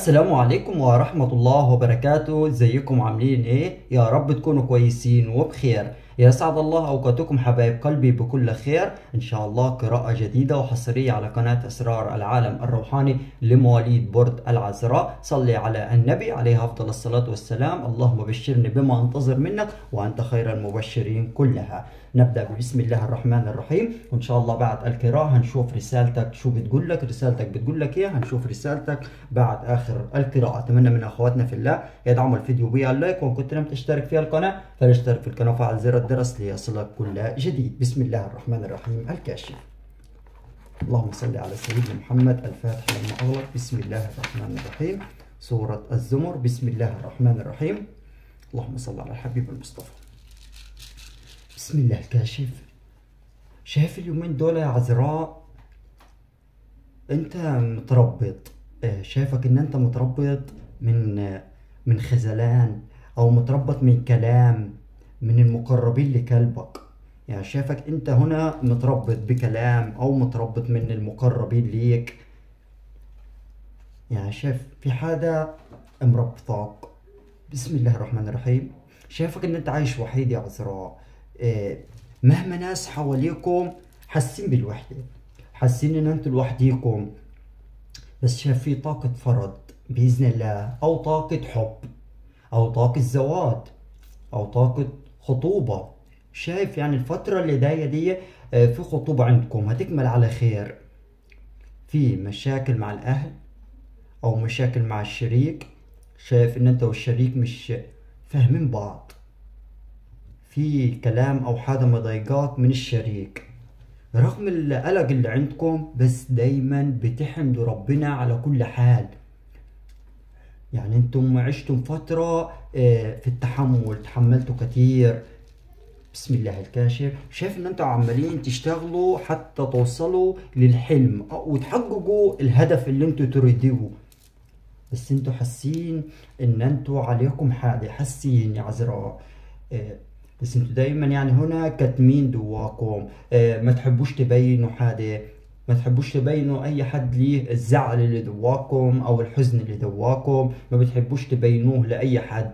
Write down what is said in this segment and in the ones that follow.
السلام عليكم ورحمة الله وبركاته ازيكم عاملين ايه يا رب تكونوا كويسين وبخير يسعد الله اوقاتكم حبايب قلبي بكل خير ان شاء الله قراءة جديدة وحصرية على قناة اسرار العالم الروحاني لمواليد برد العذراء صلي على النبي عليه افضل الصلاة والسلام اللهم بشرني بما انتظر منك وانت خير المبشرين كلها نبدأ بسم الله الرحمن الرحيم وإن شاء الله بعد القراءة هنشوف رسالتك شو بتقول لك رسالتك بتقول لك إيه هنشوف رسالتك بعد آخر القراءة أتمنى من أخواتنا في الله يدعموا الفيديو باللايك وإن كنت لم تشترك في القناة فاشترك في القناة وفعل زر الجرس ليصلك كل جديد بسم الله الرحمن الرحيم الكاشف اللهم صل على سيدنا محمد الفاتح لما أغلق بسم الله الرحمن الرحيم سورة الزمر بسم الله الرحمن الرحيم اللهم صل على الحبيب المصطفى بسم الله الكاشف شايف اليومين دول يا عذراء انت متربط آه، شايفك ان انت متربط من آه، من خذلان او متربط من كلام من المقربين لكلبك يعني شايفك انت هنا متربط بكلام او متربط من المقربين ليك يعني شايف في حدا مربطك بسم الله الرحمن الرحيم شايفك ان انت عايش وحيد يا عذراء إيه، مهما ناس حواليكم حاسين بالوحدة حاسين ان انتوا لوحديكم بس شايف في طاقة فرض بإذن الله أو طاقة حب أو طاقة زواج أو طاقة خطوبة شايف يعني الفترة اللي جاية دي آه، في خطوبة عندكم هتكمل على خير في مشاكل مع الأهل أو مشاكل مع الشريك شايف إن أنت والشريك مش فاهمين بعض في كلام او حاجه مضايقاك من الشريك رغم القلق اللي عندكم بس دايما بتحمدوا ربنا على كل حال يعني انتم عشتم فترة آه، في التحمل تحملتوا كتير بسم الله الكاشف شايف ان انتم عمالين تشتغلوا حتى توصلوا للحلم وتحققوا الهدف اللي انتم تريدوه بس انتوا حاسين ان انتوا عليكم حاجة حاسين يا عذراء آه، بس انتوا دايما يعني هنا كاتمين جواكم اه ما تحبوش تبينوا حدا ما تحبوش تبينوا اي حد ليه الزعل اللي جواكم او الحزن اللي جواكم ما بتحبوش تبينوه لاي حد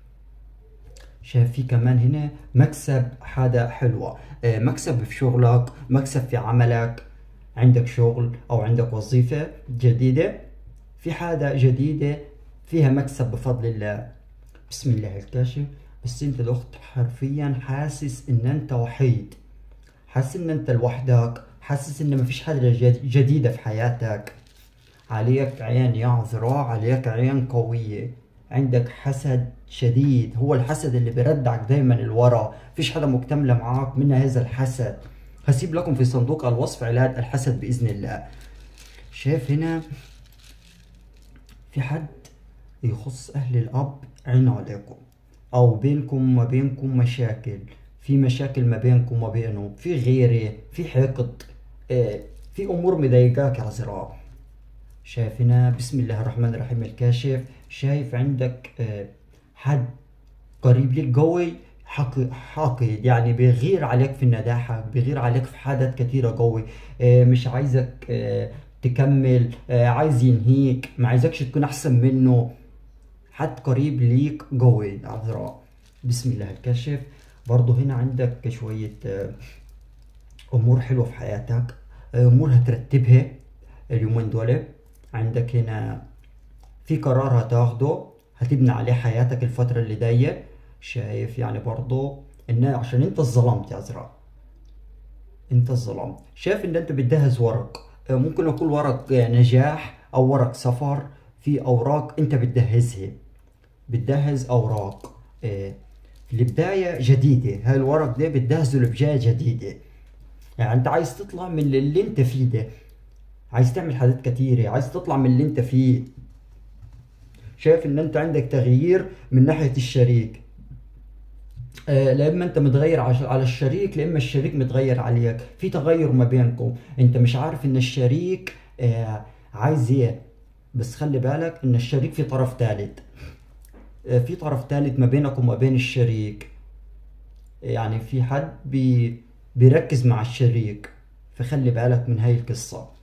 شايف في كمان هنا مكسب حدا حلوة اه مكسب في شغلك مكسب في عملك عندك شغل او عندك وظيفة جديدة في حاجة جديدة فيها مكسب بفضل الله بسم الله الكاشف بس انت الاخت حرفيا حاسس ان انت وحيد حاسس ان انت لوحدك حاسس ان مفيش حاجة جديدة في حياتك عليك عين يا عذراء عليك عين قوية عندك حسد شديد هو الحسد اللي بيردعك دايما لورا فيش حدا مكتملة معاك من هذا الحسد هسيب لكم في صندوق الوصف علاج الحسد بإذن الله شايف هنا في حد يخص أهل الأب عينه عليكم او بينكم وما بينكم مشاكل في مشاكل ما بينكم وما بينه في غيره في حقد آه، في امور مضايقاك يا عذراء شايف هنا بسم الله الرحمن الرحيم الكاشف شايف عندك آه، حد قريب لك قوي حاقد يعني بيغير عليك في النجاح بيغير عليك في حاجات كثيرة قوي آه، مش عايزك تكمل عايز ينهيك ما عايزكش تكون احسن منه حد قريب ليك قوي عذراء بسم الله الكشف برضو هنا عندك شوية آه، أمور حلوة في حياتك آه، أمور هترتبها اليومين دول عندك هنا في قرار هتاخده هتبني عليه حياتك الفترة اللي جاية شايف يعني برضو إن عشان أنت ظلمت يا عذراء أنت ظلمت شايف إن أنت بتجهز ورق آه، ممكن يكون ورق نجاح أو ورق سفر في أوراق أنت بتجهزها بتجهز اوراق آه، لبداية جديدة هاي الورق ده بتجهزه لبداية جديدة يعني انت عايز تطلع من اللي انت فيه ده عايز تعمل حاجات كتيرة عايز تطلع من اللي انت فيه شايف ان انت عندك تغيير من ناحية الشريك آه لا اما انت متغير على الشريك لا اما الشريك متغير عليك في تغير ما بينكم انت مش عارف ان الشريك آه عايز ايه بس خلي بالك ان الشريك في طرف ثالث آه، في طرف ثالث ما بينك وما بين الشريك يعني في حد بي بيركز مع الشريك فخلي بالك من هاي القصة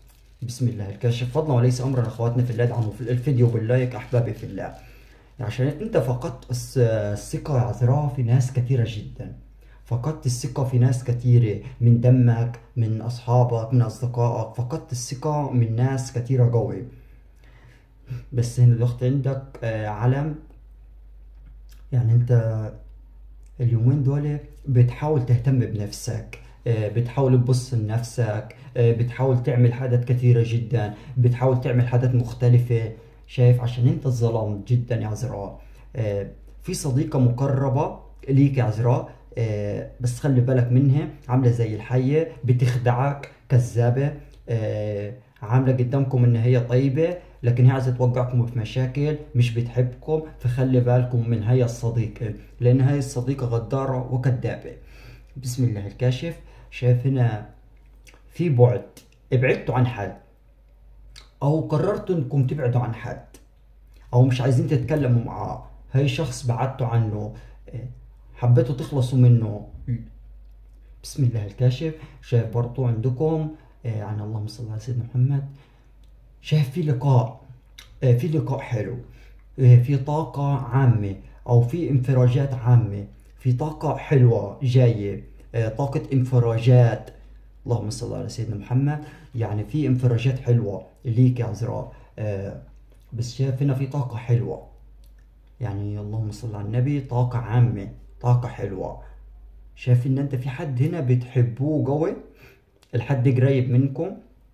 بسم الله الكاشف فضلا وليس امرا اخواتنا في الله ادعموا في الفيديو باللايك احبابي في الله عشان انت فقدت الس- الثقة يا عذراء في ناس كثيرة جدا فقدت الثقة في ناس كثيرة من دمك من أصحابك من أصدقائك فقدت الثقة من ناس كثيرة قوي بس هنا الوقت عندك آه، علم يعني انت اليومين دول بتحاول تهتم بنفسك آه، بتحاول تبص لنفسك آه، بتحاول تعمل حاجات كثيرة جدا بتحاول تعمل حاجات مختلفة شايف عشان انت اتظلمت جدا يا عذراء آه، في صديقة مقربة ليك يا عذراء آه، بس خلي بالك منها عاملة زي الحية بتخدعك كذابة آه، عاملة قدامكم ان هي طيبة لكن هي عايزة توقعكم في مشاكل مش بتحبكم فخلي بالكم من هي الصديقة لان هي الصديقة غدارة وكذابة بسم الله الكاشف شايف هنا في بعد ابعدتوا عن حد او قررتوا انكم تبعدوا عن حد او مش عايزين تتكلموا معاه هاي شخص بعدتوا عنه إيه، حبيتوا تخلصوا منه بسم الله الكاشف شايف برضو عندكم إيه، عن اللهم صل على سيدنا محمد شايف في لقاء إيه، في لقاء حلو إيه، في طاقة عامة أو في انفراجات عامة في طاقة حلوة جاية إيه، طاقة انفراجات اللهم صل على سيدنا محمد يعني في انفراجات حلوة ليك يا عذراء آه، بس شايف هنا في طاقة حلوة يعني اللهم صل على النبي طاقة عامة طاقة حلوة شايف ان انت في حد هنا بتحبوه قوي الحد قريب منكم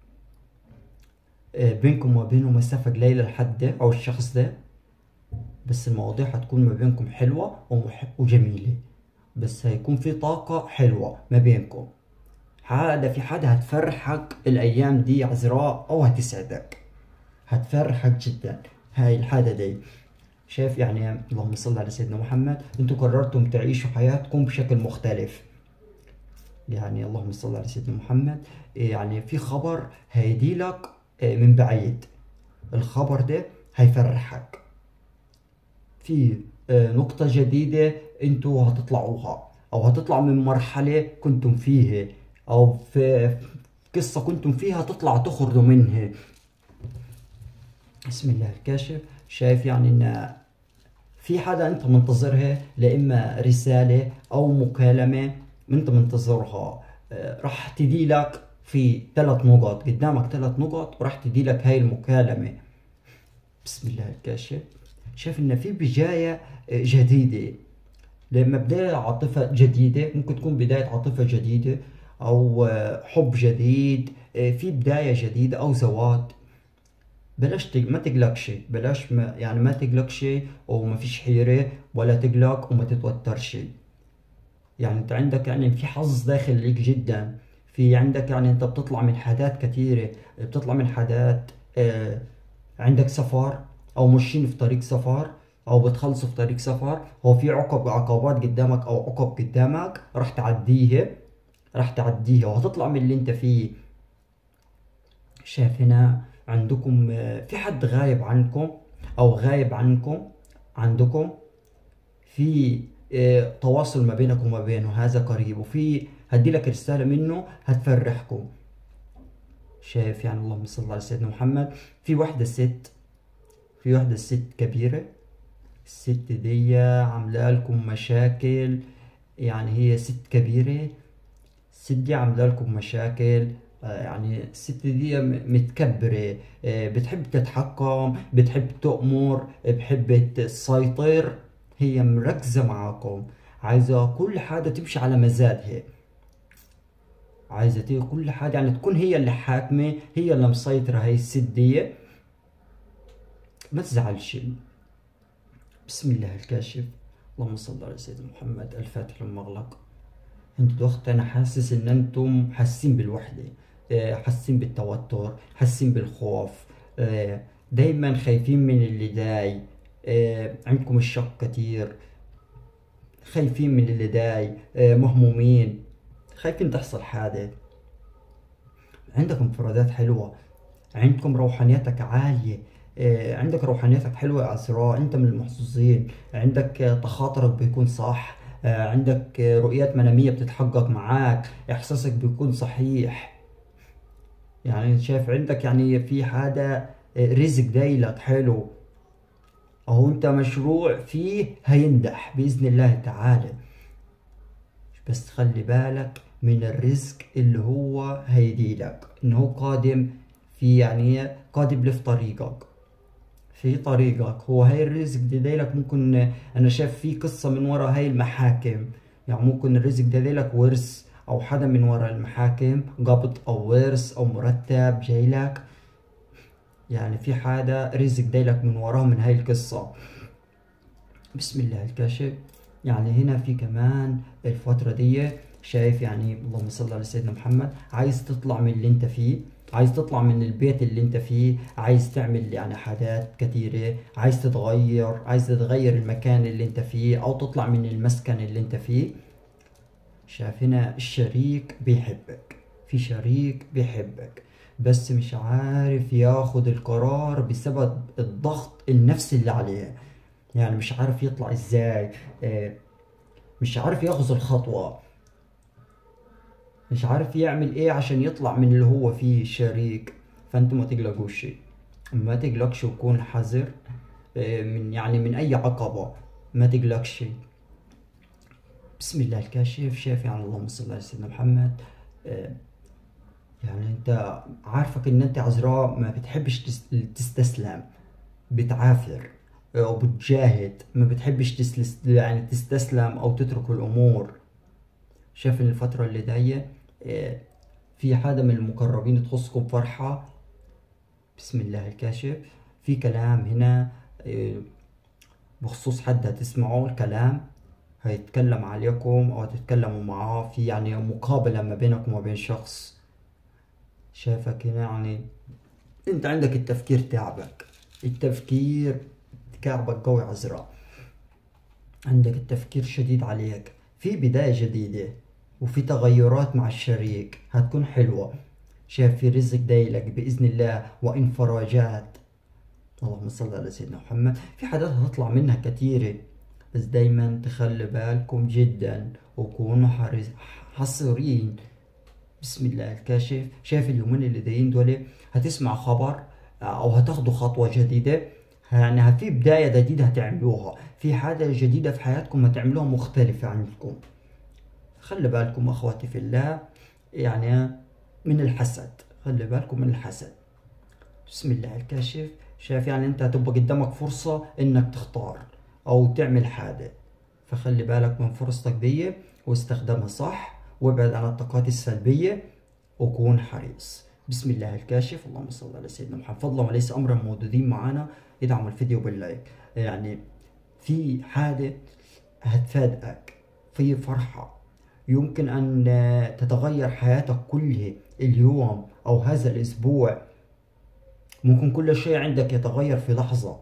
آه، بينكم وبينه مسافة قليلة الحد ده او الشخص ده بس المواضيع هتكون ما بينكم حلوة ومح- وجميلة بس هيكون في طاقة حلوة ما بينكم هذا في حد هتفرحك الايام دي عذراء او هتسعدك هتفرحك جدا هاي الحاجة دي شايف يعني اللهم صل على سيدنا محمد انتوا قررتم تعيشوا حياتكم بشكل مختلف يعني اللهم صل على سيدنا محمد يعني في خبر هيدي لك من بعيد الخبر ده هيفرحك في آه، نقطة جديدة انتوا هتطلعوها او هتطلعوا من مرحلة كنتم فيها او في في قصة كنتم فيها تطلعوا تخرجوا منها بسم الله الكاشف شايف يعني ان في حدا انت منتظرها لاما رسالة او مكالمة انت منتظرها آه، راح تدي لك في ثلاث نقط قدامك ثلاث نقط وراح تدي لك هاي المكالمة بسم الله الكاشف شايف ان في بداية آه، جديدة لما بداية عاطفة جديدة ممكن تكون بداية عاطفة جديدة أو آه، حب جديد آه، في بداية جديدة أو زواج بلاش تق... ما تقلقش بلاش ما... يعني ما تقلقش وما فيش حيرة ولا تقلق وما تتوترش يعني انت عندك يعني في حظ داخل ليك جدا في عندك يعني انت بتطلع من حاجات كثيرة بتطلع من حاجات آه عندك سفر او ماشيين في طريق سفر او بتخلصوا في طريق سفر هو في عقب عقبات قدامك او عقب قدامك راح تعديها راح تعديها وهتطلع من اللي انت فيه شايف هنا عندكم آه، في حد غايب عنكم او غايب عنكم عندكم في آه، تواصل ما بينك وما بينه هذا قريب وفي هدي لك رسالة منه هتفرحكم شايف يعني اللهم صل على سيدنا محمد في واحدة ست في واحدة ست كبيرة الست دي عاملة لكم مشاكل يعني هي ست كبيرة الست دي عاملة لكم مشاكل آه، يعني الست دي م- متكبرة آه، بتحب تتحكم بتحب تؤمر بتحب تسيطر هي مركزة معاكم عايزة كل حاجة تمشي على مزاجها عايزة تي- كل حاجة يعني تكون هي اللي حاكمة هي اللي مسيطرة هي الست دي ما تزعلش بسم الله الكاشف اللهم صل على سيدنا محمد الفاتح لما أغلق انتوا دلوقتي انا حاسس ان انتم حاسين بالوحدة آه، حاسين بالتوتر حاسين بالخوف آه، دايما خايفين من اللي جاي آه، عندكم الشك كتير خايفين من اللي جاي آه، مهمومين خايفين تحصل حاجة عندك انفرادات حلوة عندكم روحانيتك عالية آه، عندك روحانيتك حلوة يا عذراء انت من المحظوظين عندك آه، تخاطرك بيكون صح آه، عندك آه، رؤيات منامية بتتحقق معاك احساسك بيكون صحيح يعني شايف عندك يعني في حدا رزق دايلك حلو أو أنت مشروع فيه هينجح بإذن الله تعالى بس خلي بالك من الرزق اللي هو هيديلك إنه هو قادم في يعني قادم لي في طريقك في طريقك هو هاي الرزق دايلك ممكن أنا شايف في قصة من ورا هاي المحاكم يعني ممكن الرزق دايلك ورث أو حدا من ورا المحاكم قبض أو ورث أو مرتب جايلك يعني في حدا رزق دايلك من وراه من هاي القصة بسم الله الكاشف يعني هنا في كمان الفترة دي شايف يعني اللهم صل على سيدنا محمد عايز تطلع من اللي انت فيه عايز تطلع من البيت اللي انت فيه عايز تعمل يعني حاجات كثيرة عايز تتغير عايز تتغير المكان اللي انت فيه او تطلع من المسكن اللي انت فيه شايف هنا الشريك بيحبك في شريك بيحبك بس مش عارف ياخد القرار بسبب الضغط النفسي اللي عليه يعني مش عارف يطلع ازاي آه، مش عارف ياخذ الخطوة مش عارف يعمل ايه عشان يطلع من اللي هو فيه شريك فانتوا ما تقلقوش ما تقلقش وكون حذر آه، من يعني من اي عقبة ما تقلقش بسم الله الكاشف شاف يعني اللهم صل على سيدنا محمد آه، يعني انت عارفك ان انت عذراء ما بتحبش تستسلم بتعافر وبتجاهد ما بتحبش تسلس يعني تستسلم او تترك الامور شايف ان الفترة اللي جاية آه، في حدا من المقربين تخصكم فرحة بسم الله الكاشف في كلام هنا آه، بخصوص حد هتسمعوا الكلام هيتكلم عليكم او هتتكلموا معاه في يعني مقابلة ما بينكم وبين شخص شايفك هنا يعني انت عندك التفكير تعبك التفكير كعبك قوي عزراء عندك التفكير شديد عليك في بداية جديدة وفي تغيرات مع الشريك هتكون حلوة شايف في رزق دايلك بإذن الله وانفراجات اللهم صل على سيدنا محمد في حاجات هتطلع منها كثيرة بس دايما تخلي بالكم جدا وكونوا حصرين بسم الله الكاشف شايف اليومين اللي دايين دول هتسمع خبر او هتاخدوا خطوة جديدة يعني في بداية جديدة هتعملوها في حاجة جديدة في حياتكم هتعملوها مختلفة عنكم خلي بالكم اخواتي في الله يعني من الحسد خلي بالكم من الحسد بسم الله الكاشف شايف يعني انت هتبقى قدامك فرصة انك تختار او تعمل حاجة فخلي بالك من فرصتك دي واستخدمها صح وابعد عن الطاقات السلبية وكون حريص بسم الله الكاشف اللهم صل على سيدنا محمد فضلا وليس امرا موجودين معنا ادعموا الفيديو باللايك يعني في حاجة هتفادك في فرحة يمكن أن تتغير حياتك كلها اليوم أو هذا الأسبوع ممكن كل شيء عندك يتغير في لحظة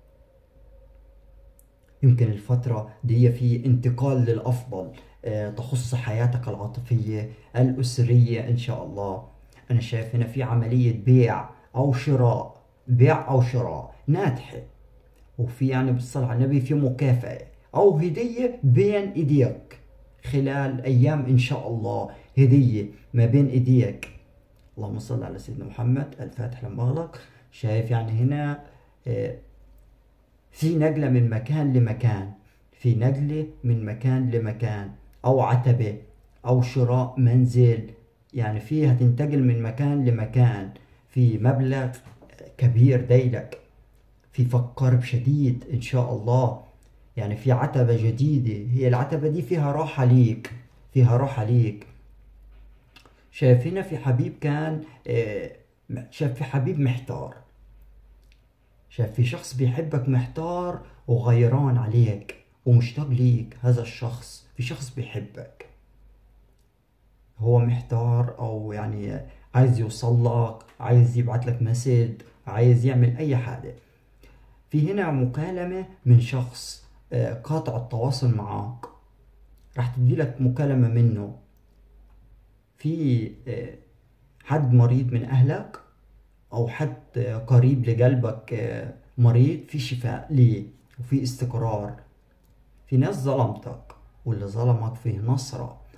يمكن الفترة دي في انتقال للأفضل آه، تخص حياتك العاطفية الأسرية إن شاء الله أنا شايف هنا في عملية بيع أو شراء بيع أو شراء ناجحة وفي يعني بالصلاة على النبي في مكافأة أو هدية بين إيديك خلال أيام إن شاء الله هدية ما بين إيديك اللهم صل على سيدنا محمد الفاتح لما أغلق شايف يعني هنا آه، في نقلة من مكان لمكان في نقلة من مكان لمكان أو عتبة أو شراء منزل يعني فيها تنتقل من مكان لمكان في مبلغ كبير ديلك في فقر شديد إن شاء الله يعني في عتبة جديدة هي العتبة دي فيها راحة ليك فيها راحة ليك شايف هنا في حبيب كان آه، شايف في حبيب محتار شايف في شخص بيحبك محتار وغيران عليك ومشتاق ليك هذا الشخص في شخص بيحبك هو محتار او يعني عايز يوصل لك عايز يبعت لك مسج عايز يعمل اي حاجة في هنا مكالمة من شخص آه، قاطع التواصل معاك راح تدي لك مكالمة منه في آه، حد مريض من اهلك او حد قريب لقلبك آه، مريض في شفاء ليه وفي استقرار في ناس ظلمتك واللي ظلمك فيه نصرة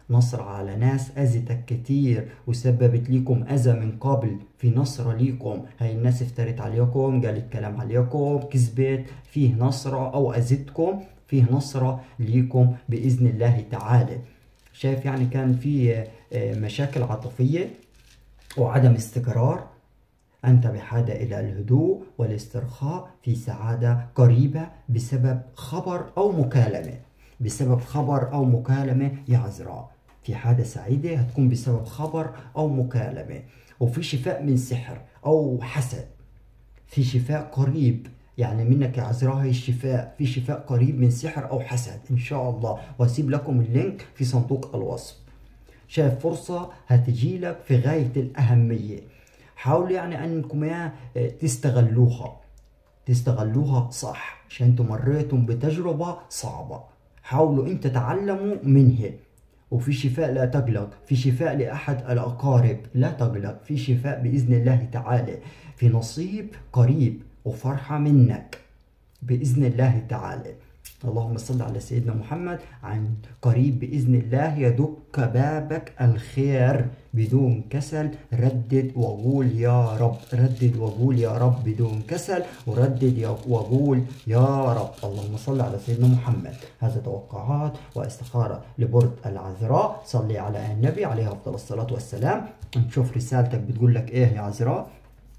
نصر على ناس أذتك كتير وسببت ليكم أذى من قبل في نصرة ليكم هاي الناس افترت عليكم قالت كلام عليكم كذبت فيه نصرة أو أذتكم فيه نصرة ليكم بإذن الله تعالى شايف يعني كان في آه، مشاكل عاطفية وعدم استقرار أنت بحاجة إلى الهدوء والاسترخاء في سعادة قريبة بسبب خبر أو مكالمة بسبب خبر أو مكالمة يا عذراء في حاجة سعيدة هتكون بسبب خبر أو مكالمة وفي شفاء من سحر أو حسد في شفاء قريب يعني منك يا عذراء هي الشفاء في شفاء قريب من سحر أو حسد إن شاء الله وأسيب لكم اللينك في صندوق الوصف شايف فرصة هتجي لك في غاية الأهمية حاولوا يعني أنكم يا تستغلوها تستغلوها صح عشان انتم مريتم بتجربة صعبة حاولوا انت تتعلموا منها وفي شفاء لا تقلق في شفاء لأحد الأقارب لا تقلق في شفاء بإذن الله تعالى في نصيب قريب وفرحة منك بإذن الله تعالى اللهم صل على سيدنا محمد عن قريب بإذن الله يدق بابك الخير بدون كسل ردد وقول يا رب ردد وقول يا رب بدون كسل وردد وقول يا رب اللهم صل على سيدنا محمد هذا توقعات واستخارة لبرد العذراء صلي على النبي عليه أفضل الصلاة والسلام نشوف رسالتك بتقول لك إيه يا عذراء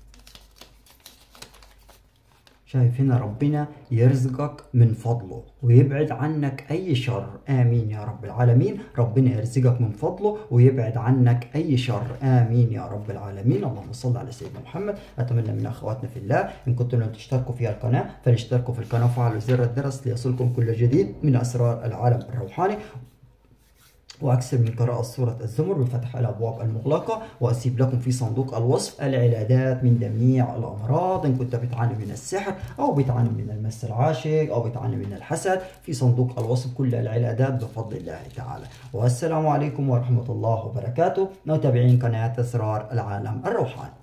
شايف هنا ربنا يرزقك من فضله ويبعد عنك أي شر آمين يا رب العالمين ربنا يرزقك من فضله ويبعد عنك أي شر آمين يا رب العالمين اللهم صل على سيدنا محمد أتمنى من أخواتنا في الله إن كنتم لم تشتركوا في القناة فلاشتركوا في القناة وفعلوا زر الجرس ليصلكم كل جديد من أسرار العالم الروحاني وأكثر من قراءة سورة الزمر بفتح الأبواب المغلقة وأسيب لكم في صندوق الوصف العلاجات من جميع الأمراض إن كنت بتعاني من السحر أو بتعاني من المس العاشق أو بتعاني من الحسد في صندوق الوصف كل العلاجات بفضل الله تعالى والسلام عليكم ورحمة الله وبركاته متابعين قناة أسرار العالم الروحاني